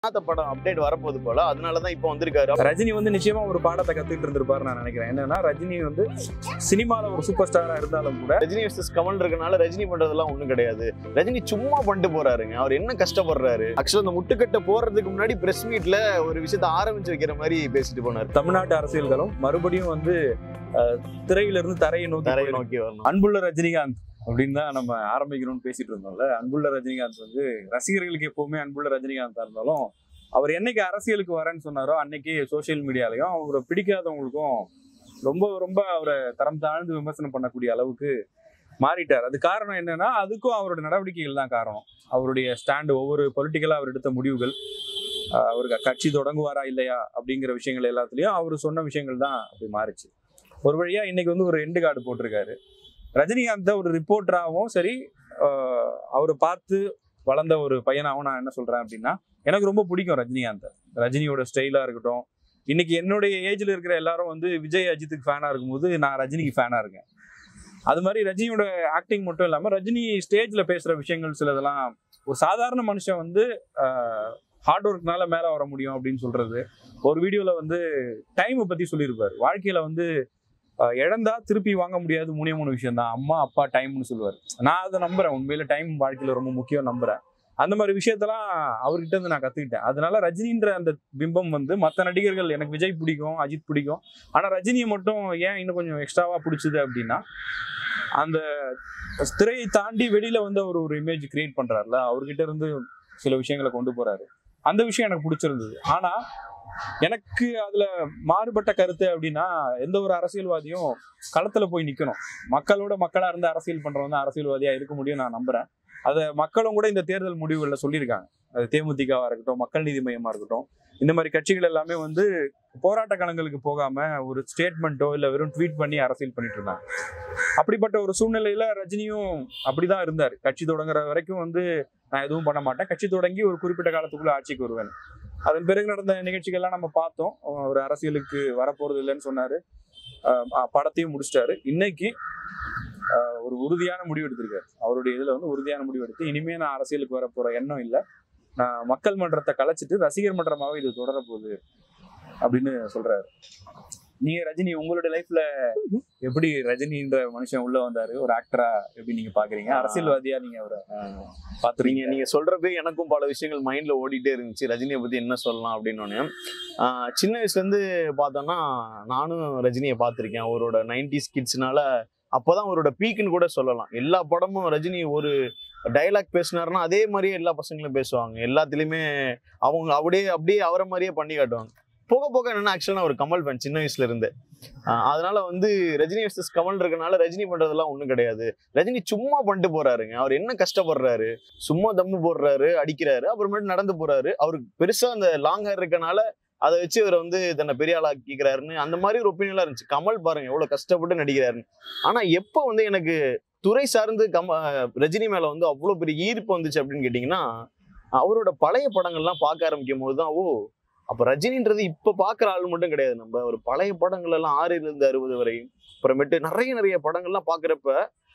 அந்த படம் அப்டேட் வரப்போகுது போல அதனாலதான் இப்போ வந்திருக்காரு ரஜினி வந்து நிச்சயமா ஒரு பாடத்தை கத்துக்கிட்டு இருந்திருப்பாரு நான் நினைக்கிறேன் என்னன்னா ரஜினி வந்து சினிமால ஒரு சூப்பர் ஸ்டாரா இருந்தாலும் கூட ரஜினி வர்சஸ் கமல் இருக்கனால ரஜினி பண்றதெல்லாம் ஒண்ணும் கிடையாது ரஜினி சும்மா பண்ணிட்டு போறாருங்க அவர் என்ன கஷ்டப்படுறாரு ஆக்சுவலா அந்த முட்டுக்கட்டை போறதுக்கு முன்னாடி பிரஸ் மீட்ல ஒரு விஷயத்த ஆரம்பிச்சு வைக்கிற மாதிரி பேசிட்டு போனாரு தமிழ்நாட்டு அரசியல்களும் மறுபடியும் வந்து அஹ், திரையிலிருந்து தரையை நோக்கி தரையை போயிருக்கு. நோக்கி வரணும் அன்புள்ள ரஜினிகாந்த் அப்படின்னு தான் நம்ம ஆரம்பிக்கணும்னு பேசிட்டு இருந்தோம்ல அன்புள்ள ரஜினிகாந்த் வந்து ரசிகர்களுக்கு எப்பவுமே அன்புள்ள ரஜினிகாந்தா இருந்தாலும் அவர் என்னைக்கு அரசியலுக்கு வரேன்னு சொன்னாரோ அன்னைக்கு சோஷியல் மீடியாலையும் அவரை பிடிக்காதவங்களுக்கும் ரொம்ப ரொம்ப அவரை தரம் தாழ்ந்து விமர்சனம் பண்ணக்கூடிய அளவுக்கு மாறிட்டார் அது காரணம் என்னன்னா அதுக்கும் அவரோட நடவடிக்கைகள் தான் காரணம் அவருடைய ஸ்டாண்டு ஒவ்வொரு பொலிட்டிக்கலா அவர் எடுத்த முடிவுகள் ஆஹ் அவருக்கு கட்சி தொடங்குவாரா இல்லையா அப்படிங்கிற விஷயங்கள் எல்லாத்துலயும் அவர் சொன்ன விஷயங்கள் தான் அப்படி மாறிச்சு ஒரு வழியா இன்னைக்கு வந்து ஒரு எண்டு கார்டு போட்டிருக்காரு ரஜினிகாந்த ஒரு ரிப்போர்ட்டராகவும் சரி ஆஹ் அவரை பார்த்து வளர்ந்த ஒரு பையனாகவும் நான் என்ன சொல்றேன் அப்படின்னா எனக்கு ரொம்ப பிடிக்கும் ரஜினிகாந்த் ரஜினியோட ஸ்டைலா இருக்கட்டும் இன்னைக்கு என்னுடைய ஏஜ்ல இருக்கிற எல்லாரும் வந்து விஜய் அஜித்துக்கு ஃபேனா இருக்கும்போது நான் ரஜினிக்கு ஃபேனா இருக்கேன் அது மாதிரி ரஜினியோட ஆக்டிங் மட்டும் இல்லாம ரஜினி ஸ்டேஜ்ல பேசுற விஷயங்கள் சிலதெல்லாம் ஒரு சாதாரண மனுஷன் வந்து ஹார்ட் ஒர்க்னால மேல வர முடியும் அப்படின்னு சொல்றது ஒரு வீடியோல வந்து டைமை பத்தி சொல்லியிருப்பாரு வாழ்க்கையில வந்து ஆஹ் இழந்தா திருப்பி வாங்க முடியாது மூணே மூணு விஷயம் தான் அம்மா அப்பா டைம்னு சொல்லுவார் நான் அதை நம்புறேன் உண்மையில டைம் வாழ்க்கையில ரொம்ப முக்கியம் நம்புறேன் அந்த மாதிரி விஷயத்தெல்லாம் அவர்கிட்ட இருந்து நான் கத்துக்கிட்டேன் அதனால ரஜினின்ற அந்த பிம்பம் வந்து மற்ற நடிகர்கள் எனக்கு விஜய் பிடிக்கும் அஜித் பிடிக்கும் ஆனா ரஜினியை மட்டும் ஏன் இன்னும் கொஞ்சம் எக்ஸ்ட்ராவா பிடிச்சது அப்படின்னா அந்த திரையை தாண்டி வெளியில வந்து அவர் ஒரு இமேஜ் கிரியேட் பண்றாருல அவர்கிட்ட இருந்து சில விஷயங்களை கொண்டு போறாரு அந்த விஷயம் எனக்கு பிடிச்சிருந்தது ஆனா எனக்கு அதுல மாறுபட்ட கருத்து அப்படின்னா எந்த ஒரு அரசியல்வாதியும் களத்துல போய் நிக்கணும் மக்களோட மக்களா இருந்து அரசியல் பண்றவங்க தான் அரசியல்வாதியா இருக்க முடியும் நான் நம்புறேன் அதை மக்களும் கூட இந்த தேர்தல் முடிவுகளில் சொல்லியிருக்காங்க அது தேமுதிகவா இருக்கட்டும் மக்கள் நீதி மையமா இருக்கட்டும் இந்த மாதிரி கட்சிகள் எல்லாமே வந்து போராட்ட களங்களுக்கு போகாம ஒரு ஸ்டேட்மெண்ட்டோ இல்ல வெறும் ட்வீட் பண்ணி அரசியல் பண்ணிட்டு இருந்தாங்க அப்படிப்பட்ட ஒரு சூழ்நிலையில ரஜினியும் அப்படிதான் இருந்தார் கட்சி தொடங்குற வரைக்கும் வந்து நான் எதுவும் பண்ண மாட்டேன் கட்சி தொடங்கி ஒரு குறிப்பிட்ட காலத்துக்குள்ள ஆட்சிக்கு வருவேன் அதன் பிறகு நடந்த நிகழ்ச்சிகள்லாம் நம்ம பார்த்தோம் ஒரு அரசியலுக்கு வரப்போறது இல்லைன்னு சொன்னாரு ஆஹ் ஆஹ் படத்தையும் முடிச்சிட்டாரு இன்னைக்கு ஆஹ் ஒரு உறுதியான முடிவு எடுத்திருக்காரு அவருடைய இதுல வந்து உறுதியான முடிவு எடுத்து இனிமே நான் அரசியலுக்கு வர போற எண்ணம் இல்லை நான் மக்கள் மன்றத்தை கலைச்சிட்டு ரசிகர் மன்றமாவே இது தொடர போகுது அப்படின்னு சொல்றாரு நீங்க ரஜினி உங்களுடைய லைஃப்ல எப்படி ரஜினின்ற மனுஷன் உள்ள வந்தாரு ஒரு ஆக்டரா எப்படி நீங்க பாக்குறீங்க அரசியல்வாதியா நீங்க அவரை நீங்க பாத்துறீங்க நீங்க சொல்றப்ப எனக்கும் பல விஷயங்கள் மைண்ட்ல ஓடிட்டே இருந்துச்சு ரஜினியை பத்தி என்ன சொல்லலாம் அப்படின்னு சின்ன வயசுல இருந்து பார்த்தோம்னா நானும் ரஜினியை பார்த்திருக்கேன் அவரோட நைன்டிஸ் கிட்ஸ்னால அப்பதான் அவரோட பீக்குன்னு கூட சொல்லலாம் எல்லா படமும் ரஜினி ஒரு டைலாக் பேசினாருன்னா அதே மாதிரியே எல்லா பசங்களும் பேசுவாங்க எல்லாத்துலயுமே அவங்க அப்படியே அப்படியே அவரை மாதிரியே பண்ணி காட்டுவாங்க போக போக என்னன்னா ஆக்சுவலாக ஒரு கமல் ஃபேன் சின்ன வயசுல இருந்து ஆஹ் அதனால வந்து ரஜினி வர்சஸ் கமல் இருக்கனால ரஜினி பண்றதெல்லாம் ஒண்ணும் கிடையாது ரஜினி சும்மா பண்ணிட்டு போறாருங்க அவர் என்ன கஷ்டப்படுறாரு சும்மா தம்மு போடுறாரு அடிக்கிறாரு அப்புறமேட்டு நடந்து போறாரு அவருக்கு பெருசா அந்த லாங் ஹேர் இருக்கனால அதை வச்சு இவர் வந்து தன்னை பெரிய ஆளாக்கிக்கிறாருன்னு அந்த மாதிரி ஒரு ஒப்பீனியெல்லாம் இருந்துச்சு கமல் பாருங்க எவ்வளவு கஷ்டப்பட்டு நடிக்கிறாருன்னு ஆனா எப்போ வந்து எனக்கு துறை சார்ந்து கம ரஜினி மேல வந்து அவ்வளவு பெரிய ஈர்ப்பு வந்துச்சு அப்படின்னு கேட்டிங்கன்னா அவரோட பழைய படங்கள்லாம் பார்க்க ஆரம்பிக்கும் போது தான் ஓ அப்ப ரஜினின்றது இப்ப பாக்குற ஆள் மட்டும் கிடையாது நம்ம ஒரு பழைய படங்கள் எல்லாம் ஆறிலிருந்து இருந்து அறுபது வரை அப்புறமேட்டு நிறைய நிறைய படங்கள்லாம் பாக்குறப்ப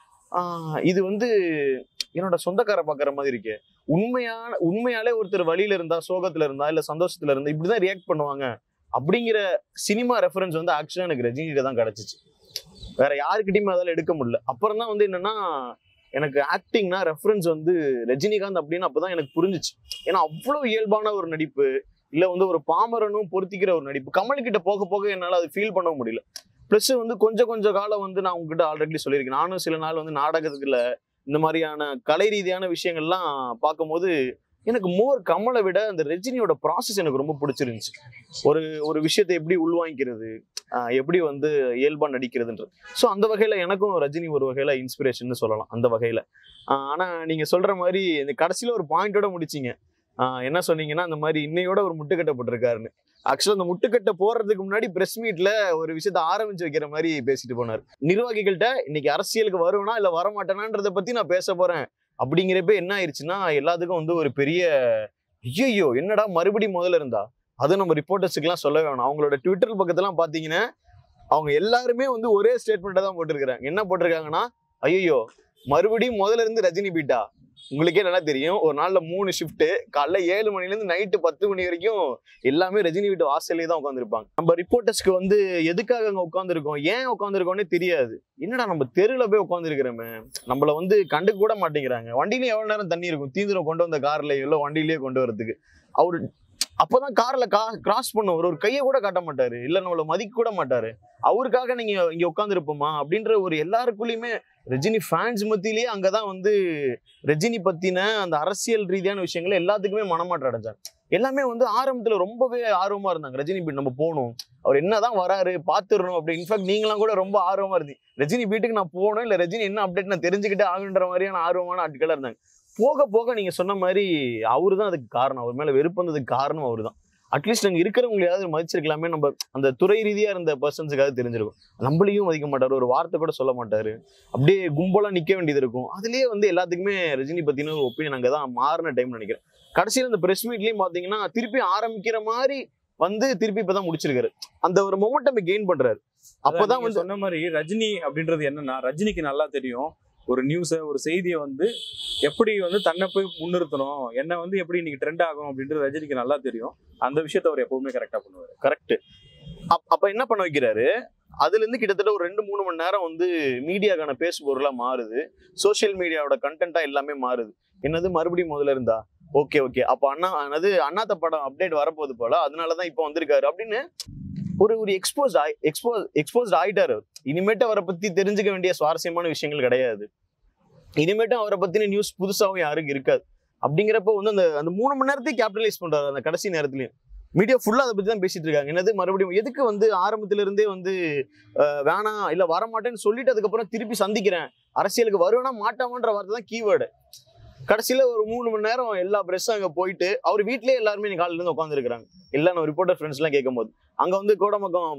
ஆஹ் இது வந்து என்னோட சொந்தக்கார பாக்குற மாதிரி இருக்கு உண்மையான உண்மையாலே ஒருத்தர் வழியில இருந்தா சோகத்துல இருந்தா இல்ல சந்தோஷத்துல இருந்தா இப்படிதான் ரியாக்ட் பண்ணுவாங்க அப்படிங்கிற சினிமா ரெஃபரன்ஸ் வந்து ஆக்சுவலா எனக்கு ரஜினிகிட்ட தான் கிடைச்சிச்சு வேற யாருக்கிட்டையுமே அதால எடுக்க முடியல அப்புறம் தான் வந்து என்னன்னா எனக்கு ஆக்டிங்னா ரெஃபரன்ஸ் வந்து ரஜினிகாந்த் அப்படின்னு அப்பதான் எனக்கு புரிஞ்சுச்சு ஏன்னா அவ்வளவு இயல்பான ஒரு நடிப்பு இல்ல வந்து ஒரு பாமரனும் பொருத்திக்கிற ஒரு நடிப்பு கமல் கிட்ட போக போக என்னால அது ஃபீல் பண்ண முடியல ப்ளஸ் வந்து கொஞ்சம் கொஞ்சம் காலம் வந்து நான் உங்ககிட்ட ஆல்ரெடி சொல்லியிருக்கேன் நானும் சில நாள் வந்து நாடகத்துக்குள்ள இந்த மாதிரியான கலை ரீதியான விஷயங்கள்லாம் பார்க்கும்போது எனக்கு மோர் கமலை விட அந்த ரஜினியோட ப்ராசஸ் எனக்கு ரொம்ப பிடிச்சிருந்துச்சு ஒரு ஒரு விஷயத்தை எப்படி உள்வாங்கிக்கிறது ஆஹ் எப்படி வந்து இயல்பா நடிக்கிறதுன்றது ஸோ அந்த வகையில எனக்கும் ரஜினி ஒரு வகையில இன்ஸ்பிரேஷன் சொல்லலாம் அந்த வகையில ஆஹ் ஆனா நீங்க சொல்ற மாதிரி இந்த கடைசியில ஒரு பாயிண்டோட முடிச்சீங்க ஆஹ் என்ன சொன்னீங்கன்னா அந்த மாதிரி இன்னையோட ஒரு முட்டுக்கட்டப்பட்டிருக்காருன்னு ஆக்சுவலா அந்த முட்டுக்கட்டை போடுறதுக்கு முன்னாடி பிரஸ் மீட்ல ஒரு விஷயத்த ஆரம்பிச்சு வைக்கிற மாதிரி பேசிட்டு போனார் நிர்வாகிகள்கிட்ட இன்னைக்கு அரசியலுக்கு வருவேனா இல்ல வரமாட்டேனான்றத பத்தி நான் பேச போறேன் அப்படிங்கிறப்ப என்ன ஆயிடுச்சுன்னா எல்லாத்துக்கும் வந்து ஒரு பெரிய ஐயோ என்னடா மறுபடியும் முதல்ல இருந்தா அது நம்ம ரிப்போர்ட்டர்ஸுக்குலாம் சொல்ல வேணாம் அவங்களோட ட்விட்டர் பக்கத்தெல்லாம் பாத்தீங்கன்னா அவங்க எல்லாருமே வந்து ஒரே ஸ்டேட்மெண்ட்டை தான் போட்டிருக்கிறாங்க என்ன போட்டிருக்காங்கன்னா ஐயோ மறுபடியும் முதல்ல இருந்து ரஜினி பீட்டா உங்களுக்கே நல்லா தெரியும் ஒரு நாள்ல மூணு ஷிஃப்ட் காலைல ஏழு மணில இருந்து நைட்டு பத்து மணி வரைக்கும் எல்லாமே ரஜினி வீட்டு வாசல்லே தான் உட்காந்துருப்பாங்க நம்ம ரிப்போர்ட்டர்ஸ்க்கு வந்து எதுக்காக அங்க உட்காந்துருக்கோம் ஏன் உட்காந்துருக்கோன்னே தெரியாது என்னடா நம்ம தெருல போய் உட்காந்துருக்கிறோமே நம்மள வந்து கண்டுக்க கூட மாட்டேங்கிறாங்க வண்டியில எவ்வளவு நேரம் தண்ணி இருக்கும் தீந்திரம் கொண்டு வந்த கார்ல இல்ல வண்டியிலேயே கொண்டு வரதுக்கு அவரு அப்பதான் கார்ல கா கிராஸ் பண்ணுவார் ஒரு கையை கூட காட்ட மாட்டாரு இல்ல நம்மள மதிக்க கூட மாட்டாரு அவருக்காக நீங்க இங்க உட்காந்துருப்போமா அப்படின்ற ஒரு எல்லாருக்குள்ளயுமே ரஜினி ஃபேன்ஸ் மத்தியிலேயே அங்கதான் வந்து ரஜினி பத்தின அந்த அரசியல் ரீதியான விஷயங்களை எல்லாத்துக்குமே மனமாற்றம் அடைஞ்சாங்க எல்லாமே வந்து ஆரம்பத்துல ரொம்பவே ஆர்வமா இருந்தாங்க ரஜினி பீட் நம்ம போகணும் அவர் என்னதான் வராரு பாத்துடணும் அப்படி இன்ஃபேக்ட் நீங்களாம் கூட ரொம்ப ஆர்வமா இருந்தீங்க ரஜினி வீட்டுக்கு நான் போகணும் இல்ல ரஜினி என்ன அப்டேட் நான் தெரிஞ்சுக்கிட்டே ஆகுன்ற மாதிரியான ஆர்வமான ஆட்களா இருந்தாங்க போக போக நீங்க சொன்ன மாதிரி அவரு தான் அதுக்கு காரணம் அவர் மேல வெறுப்பு வந்ததுக்கு காரணம் அவரு தான் அட்லீஸ்ட் அங்க இருக்கிறவங்களையாவது மதிச்சிருக்கலாமே நம்ம அந்த துறை ரீதியா இருந்த பர்சன்ஸுக்காவது தெரிஞ்சிருக்கும் நம்மளையும் மதிக்க மாட்டாரு ஒரு வார்த்தை கூட சொல்ல மாட்டாரு அப்படியே கும்பலா நிக்க வேண்டியது இருக்கும் அதுலயே வந்து எல்லாத்துக்குமே ரஜினி பத்தின ஒரு ஒப்பீனியன் அங்கதான் மாறின டைம் நினைக்கிறேன் கடைசியில இந்த பிரஸ் மீட்லயும் பாத்தீங்கன்னா திருப்பி ஆரம்பிக்கிற மாதிரி வந்து திருப்பி இப்பதான் முடிச்சிருக்காரு அந்த ஒரு மொமெண்டம் கெயின் பண்றாரு அப்பதான் நீங்க வந்து சொன்ன மாதிரி ரஜினி அப்படின்றது என்னன்னா ரஜினிக்கு நல்லா தெரியும் ஒரு நியூஸை ஒரு செய்தியை வந்து எப்படி வந்து தன்னை போய் முன்னிறுத்தணும் என்ன வந்து எப்படி இன்னைக்கு ட்ரெண்ட் ஆகும் அப்படின்றது ரஜினிக்கு நல்லா தெரியும் அந்த விஷயத்த அவர் எப்பவுமே கரெக்டா பண்ணுவார் கரெக்ட் அப்ப என்ன பண்ண வைக்கிறாரு அதுல இருந்து கிட்டத்தட்ட ஒரு ரெண்டு மூணு மணி நேரம் வந்து மீடியாக்கான பேசு பொருளா மாறுது சோஷியல் மீடியாவோட கண்டென்ட்டா எல்லாமே மாறுது என்னது மறுபடியும் முதல்ல இருந்தா ஓகே ஓகே அப்ப அண்ணா அது அண்ணாத்த படம் அப்டேட் வரப்போகுது போல அதனாலதான் இப்போ வந்திருக்காரு அப்படின்னு ஒரு ஒரு எக்ஸ்போஸ் எக்ஸ்போஸ் எக்ஸ்போஸ்ட் ஆயிட்டாரு அவர். இனிமேட்டு அவரை பத்தி தெரிஞ்சுக்க வேண்டிய சுவாரஸ்யமான விஷயங்கள் கிடையாது இனிமேட்டும் அவரை பத்தின நியூஸ் புதுசாவும் யாருக்கும் இருக்காது அப்படிங்கிறப்ப வந்து அந்த அந்த மூணு மணி நேரத்தையும் கேபிட்டலைஸ் பண்றாரு அந்த கடைசி நேரத்துலயும் மீடியா ஃபுல்லா அதை பத்தி தான் பேசிட்டு இருக்காங்க என்னது மறுபடியும் எதுக்கு வந்து ஆரம்பத்துல இருந்தே வந்து அஹ், வேணாம் இல்ல வரமாட்டேன்னு சொல்லிட்டு அதுக்கப்புறம் திருப்பி சந்திக்கிறேன் அரசியலுக்கு வருவேனா மாட்டாமான்ற வார்த்தை தான் கீவேர்டு கடைசியில ஒரு மூணு மணி நேரம் எல்லா பிரஸ்ஸும் அங்க போயிட்டு அவர் வீட்லயே எல்லாருமே காலையில இருந்து உட்காந்துருக்காங்க எல்லா நம்ம ரிப்போர்ட்டர் ஃப்ரெண்ட்ஸ் எல்லாம் கேட்கும்போது அங்க வந்து கோடமக்கம்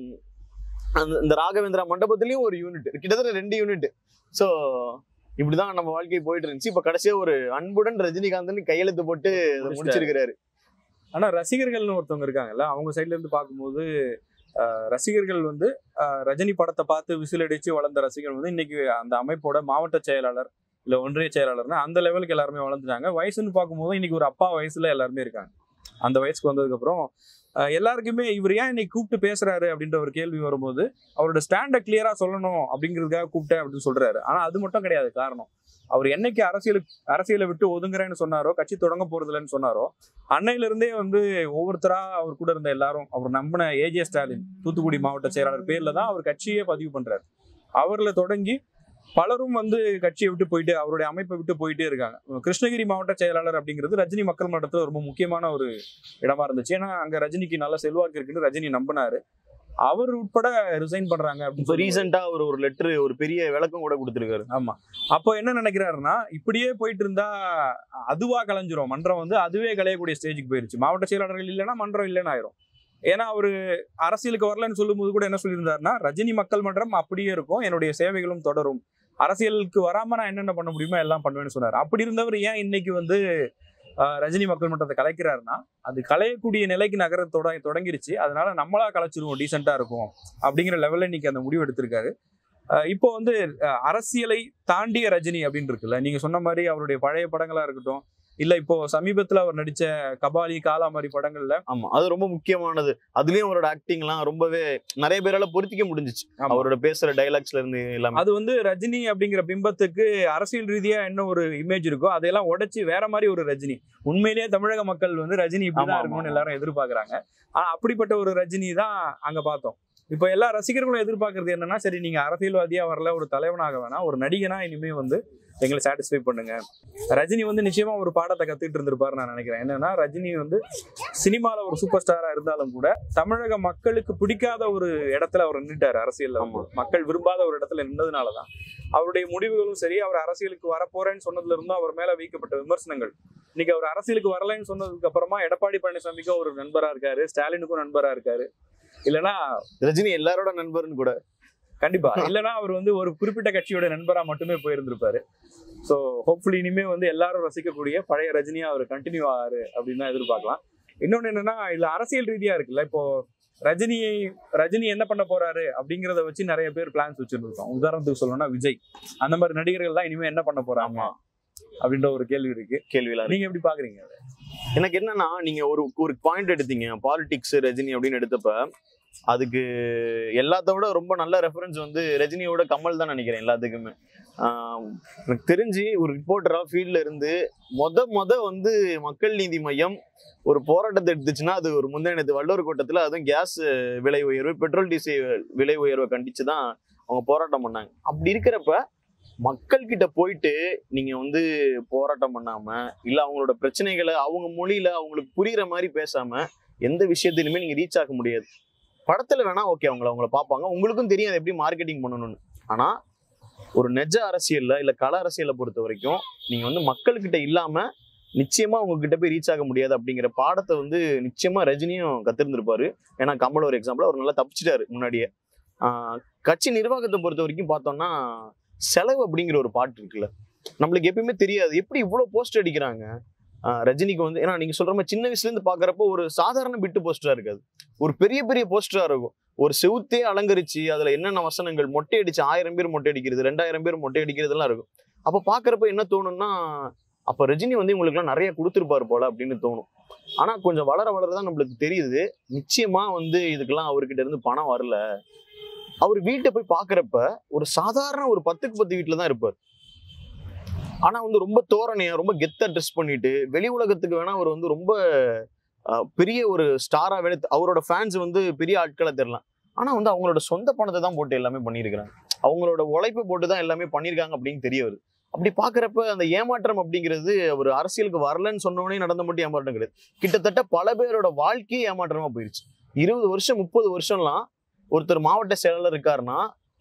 அந்த இந்த ராகவேந்திரா மண்டபத்திலயும் ஒரு யூனிட் கிட்டத்தட்ட ரெண்டு யூனிட் ஸோ இப்படிதான் நம்ம வாழ்க்கை போயிட்டு இருந்துச்சு இப்ப கடைசியா ஒரு அன்புடன் ரஜினிகாந்த் கையெழுத்து போட்டு இதை முடிச்சிருக்கிறாரு ஆனா ரசிகர்கள்னு ஒருத்தவங்க இருக்காங்கல்ல அவங்க சைட்ல இருந்து பார்க்கும்போது ஆஹ், ரசிகர்கள் வந்து ஆஹ், ரஜினி படத்தை பார்த்து விசில் அடிச்சு வளர்ந்த ரசிகர்கள் வந்து இன்னைக்கு அந்த அமைப்போட மாவட்ட செயலாளர் இல்ல ஒன்றிய செயலாளர்னா அந்த லெவலுக்கு எல்லாருமே வளர்ந்துட்டாங்க வயசுன்னு பார்க்கும்போது இன்னைக்கு ஒரு அப்பா வயசுல எல்லாருமே இருக்காங்க அந்த வயசுக்கு வந்ததுக்கு அப்புறம் ஆஹ், எல்லாருக்குமே இவர் ஏன் இன்னைக்கு கூப்பிட்டு பேசுறாரு அப்படின்ற ஒரு கேள்வி வரும்போது அவரோட ஸ்டாண்டை கிளியரா சொல்லணும் அப்படிங்கிறதுக்காக கூப்பிட்டேன் அப்படின்னு சொல்றாரு ஆனா அது மட்டும் கிடையாது காரணம் அவர் என்னைக்கு அரசியலுக்கு அரசியலை விட்டு ஒதுங்குறேன்னு சொன்னாரோ கட்சி தொடங்க போறதில்லைன்னு சொன்னாரோ அன்னையில இருந்தே வந்து ஒவ்வொருத்தரா அவர் கூட இருந்த எல்லாரும் அவர் நம்பின ஏஜே ஸ்டாலின் தூத்துக்குடி மாவட்ட செயலாளர் பேர்ல தான் அவர் கட்சியே பதிவு பண்றாரு அவர்ல தொடங்கி பலரும் வந்து கட்சியை விட்டு போயிட்டு அவருடைய அமைப்பை விட்டு போயிட்டே இருக்காங்க கிருஷ்ணகிரி மாவட்ட செயலாளர் அப்படிங்கிறது ரஜினி மக்கள் மன்றத்துல ரொம்ப முக்கியமான ஒரு இடமா இருந்துச்சு ஏன்னா அங்க ரஜினிக்கு நல்ல செல்வாக்கு இருக்குன்னு ரஜினி நம்பினாரு அவர் உட்பட ரிசைன் பண்றாங்க அப்படின்னு இப்ப சொல்லும்போது- ரீசெண்டா அவர் ஒரு லெட்டர் ஒரு பெரிய விளக்கம் கூட கொடுத்திருக்காரு ஆமா அப்போ என்ன நினைக்கிறாருன்னா இப்படியே போயிட்டு இருந்தா அதுவா கலைஞ்சிரும் மன்றம் வந்து அதுவே கலையக்கூடிய ஸ்டேஜுக்கு போயிருச்சு மாவட்ட செயலாளர்கள் இல்லைன்னா மன்றம் இல்லைன்னு ஆயிரும் ஏன்னா அவரு அரசியலுக்கு வரலன்னு சொல்லும்போது கூட என்ன சொல்லியிருந்தாருன்னா ரஜினி மக்கள் மன்றம் அப்படியே இருக்கும் என்னுடைய சேவைகளும் தொடரும் அரசியலுக்கு வராம நான் என்னென்ன பண்ண முடியுமோ எல்லாம் பண்ணுவேன்னு சொன்னார் அப்படி இருந்தவர் ஏன் இன்னைக்கு வந்து ஆஹ், ரஜினி மக்கள் மன்றத்தை கலைக்கிறாருன்னா அது கலையக்கூடிய நிலைக்கு நகர தொட தொடங்கிருச்சு அதனால நம்மளா கலைச்சிருவோம் டீசெண்டா இருக்கும் அப்படிங்கிற லெவல்ல இன்னைக்கு அந்த முடிவு எடுத்திருக்காரு ஆஹ் இப்போ வந்து அஹ் அரசியலை தாண்டிய ரஜினி அப்படின்னு இருக்குல்ல நீங்க சொன்ன மாதிரி அவருடைய பழைய படங்களா இருக்கட்டும் இல்ல இப்போ சமீபத்துல அவர் நடிச்ச கபாலி காலா மாதிரி படங்கள்ல ஆமா அது ரொம்ப முக்கியமானது அதுலயும் அவரோட ஆக்டிங் எல்லாம் ரொம்பவே நிறைய பேரால பொருத்திக்க முடிஞ்சிச்சு ஆமா. அவரோட பேசுற டைலாக்ஸ்ல இருந்து எல்லாமே அது வந்து ரஜினி அப்படிங்கிற பிம்பத்துக்கு அரசியல் ரீதியா என்ன ஒரு இமேஜ் இருக்கோ அதையெல்லாம் உடைச்சு வேற மாதிரி ஒரு ரஜினி உண்மையிலேயே தமிழக மக்கள் வந்து ரஜினி ஆமா, இப்படிதான் ஆமா, இருக்கணும்னு ஆமா. எல்லாரும் எதிர்பார்க்கறாங்க ஆனா அப்படிப்பட்ட ஒரு ரஜினி தான் அங்க பார்த்தோம் இப்போ எல்லா ரசிகர்களும் எதிர்பார்க்கறது என்னன்னா சரி நீங்க அரசியல்வாதியா வரல ஒரு தலைவனாக வேணாம் ஒரு நடிகனா இனிமே வந்து எங்களை சாட்டிஸ்ஃபை பண்ணுங்க ரஜினி வந்து நிச்சயமா ஒரு பாடத்தை கத்துக்கிட்டு இருந்திருப்பாரு நான் நினைக்கிறேன் என்னன்னா ரஜினி வந்து சினிமால ஒரு சூப்பர் ஸ்டாரா இருந்தாலும் கூட தமிழக மக்களுக்கு பிடிக்காத ஒரு இடத்துல அவர் நின்றுட்டாரு அரசியல்ல வந்து. மக்கள் விரும்பாத ஒரு இடத்துல நின்றதுனாலதான் அவருடைய முடிவுகளும் சரி அவர் அரசியலுக்கு வரப்போறேன்னு சொன்னதுல இருந்தும் அவர் மேல வைக்கப்பட்ட விமர்சனங்கள் இன்னைக்கு அவர் அரசியலுக்கு வரலைன்னு சொன்னதுக்கு அப்புறமா எடப்பாடி பழனிசாமிக்கும் ஒரு நண்பரா இருக்காரு ஸ்டாலினுக்கும் நண்பரா இருக்காரு இல்லனா ரஜினி எல்லாரோட நண்பர்னு கூட கண்டிப்பா இல்லனா அவர் வந்து ஒரு குறிப்பிட்ட கட்சியோட நண்பரா மட்டுமே போயிருந்திருப்பாரு சோ ஹோப்ஃபுல்லி இனிமே வந்து எல்லாரும் ரசிக்கக்கூடிய பழைய ரஜினியா அவர் கண்டினியூ ஆகாரு அப்படின்னு தான் எதிர்பார்க்கலாம் இன்னொன்னு என்னன்னா இதுல அரசியல் ரீதியா இருக்குல்ல இப்போ ரஜினி ரஜினி என்ன பண்ண போறாரு அப்படிங்கறத வச்சு நிறைய பேர் பிளான்ஸ் வச்சிருந்திருக்கோம் உதாரணத்துக்கு சொல்லணும்னா விஜய் அந்த மாதிரி நடிகர்கள் தான் இனிமே என்ன பண்ண போறாங்க ஆமா அப்படின்ற ஒரு கேள்வி இருக்கு கேள்வியில நீங்க எப்படி பாக்குறீங்க அதை? எனக்கு என்னன்னா நீங்க ஒரு ஒரு பாயிண்ட் எடுத்தீங்க பாலிடிக்ஸ் ரஜினி அப்படின்னு எடுத்தப்ப அதுக்கு எல்லாத்த விட ரொம்ப நல்ல ரெஃபரன்ஸ் வந்து ரஜினியோட கமல் தான் நினைக்கிறேன் எல்லாத்துக்குமே ஆஹ் எனக்கு தெரிஞ்சு ஒரு ரிப்போர்ட்டரா ஃபீல்ட்ல இருந்து மொத மொத வந்து மக்கள் நீதி மையம் ஒரு போராட்டத்தை எடுத்துச்சுன்னா அது ஒரு முந்தைய வள்ளுவர் கூட்டத்துல அதுவும் கேஸ் விலை உயர்வு பெட்ரோல் டீசல் விலை உயர்வை கண்டிச்சு தான் அவங்க போராட்டம் பண்ணாங்க அப்படி இருக்கிறப்ப மக்கள் கிட்ட போயிட்டு நீங்க வந்து போராட்டம் பண்ணாம இல்ல அவங்களோட பிரச்சனைகளை அவங்க மொழியில அவங்களுக்கு புரியுற மாதிரி பேசாம எந்த விஷயத்திலுமே நீங்க ரீச் ஆக முடியாது படத்துல வேணா ஓகே அவங்கள அவங்கள பார்ப்பாங்க உங்களுக்கும் தெரியும் அதை எப்படி மார்க்கெட்டிங் பண்ணணும்னு ஆனா ஒரு நெஜ அரசியல்ல இல்ல கல அரசியலை பொறுத்த வரைக்கும் நீங்க வந்து மக்கள்கிட்ட இல்லாம நிச்சயமா உங்ககிட்ட போய் ரீச் ஆக முடியாது அப்படிங்கிற பாடத்தை வந்து நிச்சயமா ரஜினியும் கத்திருந்திருப்பாரு ஏன்னா கமல் ஒரு எக்ஸாம்பிள் அவர் நல்லா தப்பிச்சிட்டாரு முன்னாடியே ஆஹ் கட்சி நிர்வாகத்தை பொறுத்த வரைக்கும் பார்த்தோம்னா செலவு அப்படிங்கிற ஒரு பாட்டு இருக்குல்ல நம்மளுக்கு எப்பயுமே தெரியாது எப்படி இவ்வளவு போஸ்ட் அடிக்கிறாங்க ஆஹ் ரஜினிக்கு வந்து ஏன்னா நீங்க சொல்ற மாதிரி சின்ன வயசுல இருந்து பாக்குறப்போ ஒரு சாதாரண பிட்டு போஸ்டரா இருக்காது ஒரு பெரிய பெரிய போஸ்டரா இருக்கும் ஒரு செவுத்தே அலங்கரிச்சு அதுல என்னென்ன வசனங்கள் மொட்டை அடிச்சு ஆயிரம் பேர் மொட்டை அடிக்கிறது ரெண்டாயிரம் பேர் மொட்டை அடிக்கிறதுலாம் இருக்கும் அப்ப பாக்குறப்ப என்ன தோணும்னா அப்ப ரஜினி வந்து இவங்களுக்குலாம் நிறைய கொடுத்துருப்பாரு போல அப்படின்னு தோணும் ஆனா கொஞ்சம் வளர வளரதான் நம்மளுக்கு தெரியுது நிச்சயமா வந்து இதுக்கெல்லாம் அவர்கிட்ட இருந்து பணம் வரல அவர் வீட்டை போய் பாக்குறப்ப ஒரு சாதாரண ஒரு பத்துக்கு பத்து வீட்டுல தான் இருப்பார் ஆனா வந்து ரொம்ப தோரணையா ரொம்ப கெத்தா ட்ரெஸ் பண்ணிட்டு வெளி உலகத்துக்கு வேணா அவர் வந்து ரொம்ப அஹ், பெரிய ஒரு ஸ்டாரா வேணா அவரோட ஃபேன்ஸ் வந்து பெரிய ஆட்களை தெரியலாம் ஆனா வந்து அவங்களோட சொந்த பணத்தை தான் போட்டு எல்லாமே பண்ணியிருக்கிறாங்க அவங்களோட உழைப்பு போட்டு தான் எல்லாமே பண்ணியிருக்காங்க அப்படின்னு தெரிய வருது அப்படி பாக்குறப்ப அந்த ஏமாற்றம் அப்படிங்கிறது அவர் அரசியலுக்கு வரலன்னு சொன்னோடனே நடந்த மட்டும் ஏமாற்றம் கிடையாது கிட்டத்தட்ட பல பேரோட வாழ்க்கையே ஏமாற்றமா போயிருச்சு இருபது வருஷம் முப்பது வருஷம்லாம் ஒருத்தர் மாவட்ட செயலாளர் இருக்காருன்னா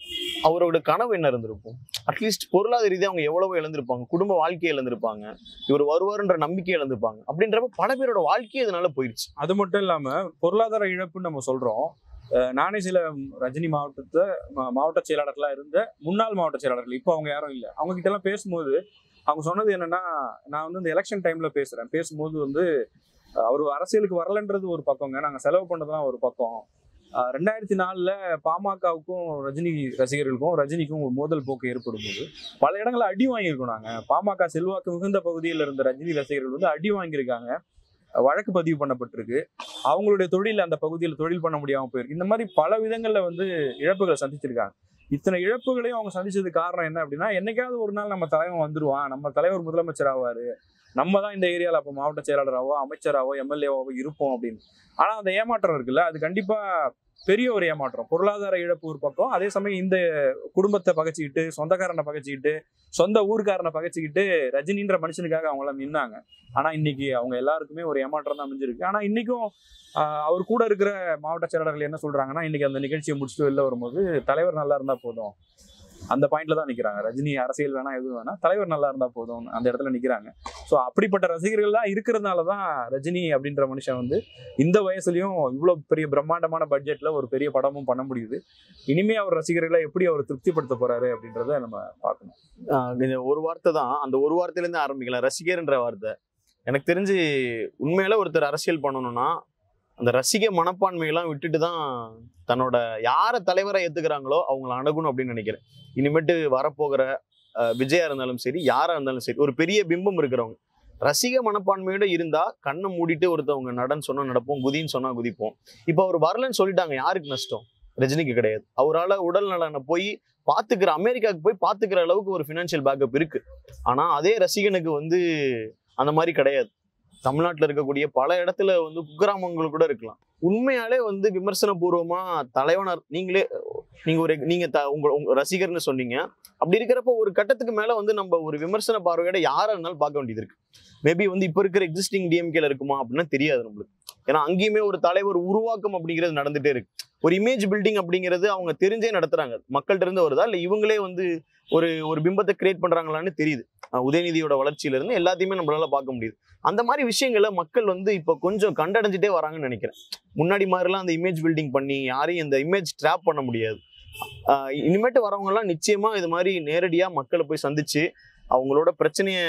அவரோட கனவு என்ன இருந்திருக்கும் அட்லீஸ்ட் பொருளாதார ரீதியாக அவங்க எவ்வளவோ இழந்திருப்பாங்க குடும்ப வாழ்க்கையை இழந்திருப்பாங்க இவர் வருவாருன்ற நம்பிக்கை இழந்திருப்பாங்க அப்படின்றப்ப பல பேரோட வாழ்க்கையே இதனால போயிருச்சு அது மட்டும் இல்லாம பொருளாதார இழப்புன்னு நம்ம சொல்றோம் அஹ் நானே சில ரஜினி மாவட்டத்தை மா- மாவட்ட செயலாளர்களா இருந்த முன்னாள் மாவட்ட செயலாளர்கள் இப்போ அவங்க யாரும் இல்லை அவங்க கிட்ட எல்லாம் பேசும்போது அவங்க சொன்னது என்னன்னா நான் வந்து இந்த எலெக்ஷன் டைம்ல பேசுறேன் பேசும்போது வந்து அஹ் அவர் அரசியலுக்கு வரலன்றது ஒரு பக்கங்க நாங்க செலவு பண்ணதெல்லாம் ஒரு பக்கம் அஹ் ரெண்டாயிரத்தி நாலுல பாமகவுக்கும் ரஜினி ரசிகர்களுக்கும் ரஜினிக்கும் ஒரு மோதல் போக்கு ஏற்படும் போது பல இடங்கள்ல அடி வாங்கியிருக்கோம் நாங்க பாமக செல்வாக்கு மிகுந்த பகுதியில் இருந்த ரஜினி ரசிகர்கள் வந்து அடி வாங்கியிருக்காங்க வழக்கு பதிவு பண்ணப்பட்டிருக்கு அவங்களுடைய தொழில் அந்த பகுதியில் தொழில் பண்ண முடியாம போயிருக்கு இந்த மாதிரி பல விதங்கள்ல வந்து இழப்புகளை சந்திச்சிருக்காங்க இத்தனை இழப்புகளையும் அவங்க சந்திச்சதுக்கு காரணம் என்ன அப்படின்னா என்னைக்காவது ஒரு நாள் நம்ம தலைவன் வந்துருவான் நம்ம தலைவர் முதலமைச்சர் ஆவாரு நம்ம தான் இந்த ஏரியால அப்போ மாவட்ட செயலாளராவோ அமைச்சராவோ எம்எல்ஏவாவோ இருப்போம் அப்படின்னு ஆனா அந்த ஏமாற்றம் இருக்குல்ல அது கண்டிப்பா பெரிய ஒரு ஏமாற்றம் பொருளாதார இழப்பு ஒரு பக்கம் அதே சமயம் இந்த குடும்பத்தை பகைச்சிக்கிட்டு சொந்தக்காரனை பகைச்சிக்கிட்டு சொந்த ஊர்க்காரனை பகைச்சிக்கிட்டு ரஜினின்ற மனுஷனுக்காக அவங்க எல்லாம் நின்னாங்க ஆனா இன்னைக்கு அவங்க எல்லாருக்குமே ஒரு ஏமாற்றம் தான் அமைஞ்சிருக்கு ஆனா இன்னைக்கும் ஆஹ், அவர் கூட இருக்கிற மாவட்ட செயலாளர்கள் என்ன சொல்றாங்கன்னா இன்னைக்கு அந்த நிகழ்ச்சியை முடிச்சுட்டு வெளில வரும்போது தலைவர் நல்லா இருந்தா போதும் அந்த பாயிண்ட்ல தான் நிக்கிறாங்க ரஜினி அரசியல் வேணா எதுவும் வேணா தலைவர் நல்லா இருந்தா போதும் அந்த இடத்துல நிக்கிறாங்க ஸோ அப்படிப்பட்ட ரசிகர்கள் தான் இருக்கிறதுனால தான் ரஜினி அப்படின்ற மனுஷன் வந்து இந்த வயசுலயும் இவ்வளவு பெரிய பிரம்மாண்டமான பட்ஜெட்ல ஒரு பெரிய படமும் பண்ண முடியுது இனிமே அவர் ரசிகர்களை எப்படி அவர் திருப்திப்படுத்த போறாரு அப்படின்றத நம்ம பார்க்கணும் ஆஹ் இந்த ஒரு வார்த்தை தான் அந்த ஒரு வார்த்தையில இருந்து ஆரம்பிக்கலாம் ரசிகர்ன்ற வார்த்தை எனக்கு தெரிஞ்சு உண்மையில ஒருத்தர் அரசியல் பண்ணணும்னா அந்த ரசிக மனப்பான்மையெல்லாம் விட்டுட்டு தான் தன்னோட யாரை தலைவரை ஏத்துக்கிறாங்களோ அவங்கள அணுகணும் அப்படின்னு நினைக்கிறேன் இனிமேட்டு வரப்போகிற ஆஹ் விஜயா இருந்தாலும் சரி யாரா இருந்தாலும் சரி ஒரு பெரிய பிம்பம் இருக்கிறவங்க ரசிக மனப்பான்மையோட இருந்தா கண்ணை மூடிட்டு ஒருத்தவங்க நடன்னு சொன்னா நடப்போம் குதின்னு சொன்னா குதிப்போம் இப்போ அவர் வரலன்னு சொல்லிட்டாங்க யாருக்கு நஷ்டம் ரஜினிக்கு கிடையாது அவரால் உடல் நலனை போய் பாத்துக்கிற அமெரிக்காவுக்கு போய் பாத்துக்கிற அளவுக்கு ஒரு ஃபினான்ஷியல் பேக்கப் இருக்கு ஆனா அதே ரசிகனுக்கு வந்து அந்த மாதிரி கிடையாது தமிழ்நாட்டில் இருக்கக்கூடிய பல இடத்துல வந்து குக்கிராமங்கள் கூட இருக்கலாம் உண்மையாலே வந்து விமர்சன பூர்வமா தலைவனர் நீங்களே நீங்க ஒரு நீங்க த- உங்க உங்க ரசிகர்னு சொன்னீங்க அப்படி இருக்கிறப்ப ஒரு கட்டத்துக்கு மேல வந்து நம்ம ஒரு விமர்சன பார்வையோட யாரா இருந்தாலும் பார்க்க வேண்டியது இருக்கு மேபி வந்து இப்ப இருக்கிற எக்ஸிஸ்டிங் டிஎம்கேல இருக்குமா அப்படின்னா தெரியாது நம்மளுக்கு ஏன்னா அங்கேயுமே ஒரு தலைவர் உருவாக்கம் அப்படிங்கிறது நடந்துட்டே இருக்கு ஒரு இமேஜ் பில்டிங் அப்படிங்கிறது அவங்க தெரிஞ்சே நடத்துறாங்க மக்கள்கிட்ட இருந்து வருதா இல்ல இவங்களே வந்து ஒரு ஒரு பிம்பத்தை கிரியேட் பண்றாங்களான்னு தெரியுது அஹ் உதயநிதியோட வளர்ச்சியில இருந்து எல்லாத்தையுமே நம்மளால பார்க்க முடியுது அந்த மாதிரி விஷயங்களை மக்கள் வந்து இப்போ கொஞ்சம் கண்டடைஞ்சிட்டே வராங்கன்னு நினைக்கிறேன் முன்னாடி மாதிரிலாம் அந்த இமேஜ் பில்டிங் பண்ணி யாரையும் இந்த இமேஜ் ட்ராப் பண்ண முடியாது ஆஹ் இனிமேட்டு வரவங்க எல்லாம் நிச்சயமா இது மாதிரி நேரடியா மக்களை போய் சந்திச்சு அவங்களோட பிரச்சனைய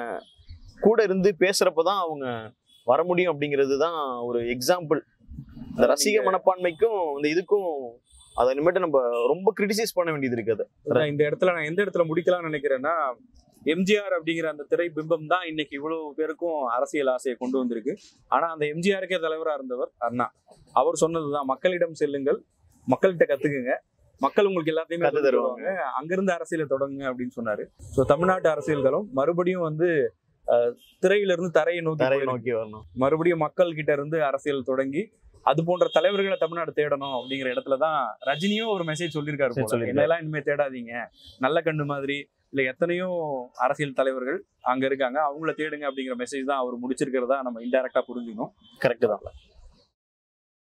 கூட இருந்து பேசுறப்பதான் அவங்க வர முடியும் அப்படிங்கிறது தான் ஒரு எக்ஸாம்பிள் இந்த ரசிக மனப்பான்மைக்கும் இந்த இதுக்கும் அதை இனிமேட்டு நம்ம ரொம்ப கிரிட்டிசைஸ் பண்ண வேண்டியது இருக்கு அதை அதான் இந்த இடத்துல நான் எந்த இடத்துல முடிக்கலாம்னு நினைக்கிறேன்னா எம்ஜிஆர் அப்படிங்கிற அந்த திரை பிம்பம் தான் இன்னைக்கு இவ்வளவு பேருக்கும் அரசியல் ஆசையை கொண்டு வந்திருக்கு ஆனா அந்த எம்ஜிஆருக்கே தலைவரா இருந்தவர் அண்ணா அவர் சொன்னதுதான் மக்களிடம் செல்லுங்கள் மக்கள்கிட்ட கத்துக்குங்க மக்கள் உங்களுக்கு எல்லாத்தையுமே கத்து கத்து தருவாங்க. தருவாங்க அங்கிருந்து அரசியலை தொடங்குங்க அப்படின்னு சொன்னாரு ஸோ தமிழ்நாட்டு அரசியல்களும் மறுபடியும் வந்து அஹ், திரையில இருந்து தரையை நோக்கி தரையை போயிருக்கு. நோக்கி வரணும் மறுபடியும் மக்கள் கிட்ட இருந்து அரசியல் தொடங்கி அது போன்ற தலைவர்களை தமிழ்நாடு தேடணும் அப்படிங்கிற இடத்துல தான் ரஜினியும் ஒரு மெசேஜ் சொல்லியிருக்காரு சரி, போல. சொல்லியிருக்காரு. என்னெல்லாம் இனிமே தேடாதீங்க நல்ல கண்ணு மாதிரி இல்ல எத்தனையோ அரசியல் தலைவர்கள் அங்க இருக்காங்க அவங்கள தேடுங்க அப்படிங்கிற மெசேஜ் தான் அவர் முடிச்சிருக்கிறதா நம்ம இன்டெரக்டா புரிஞ்சுக்கணும் கரெக்ட் தான்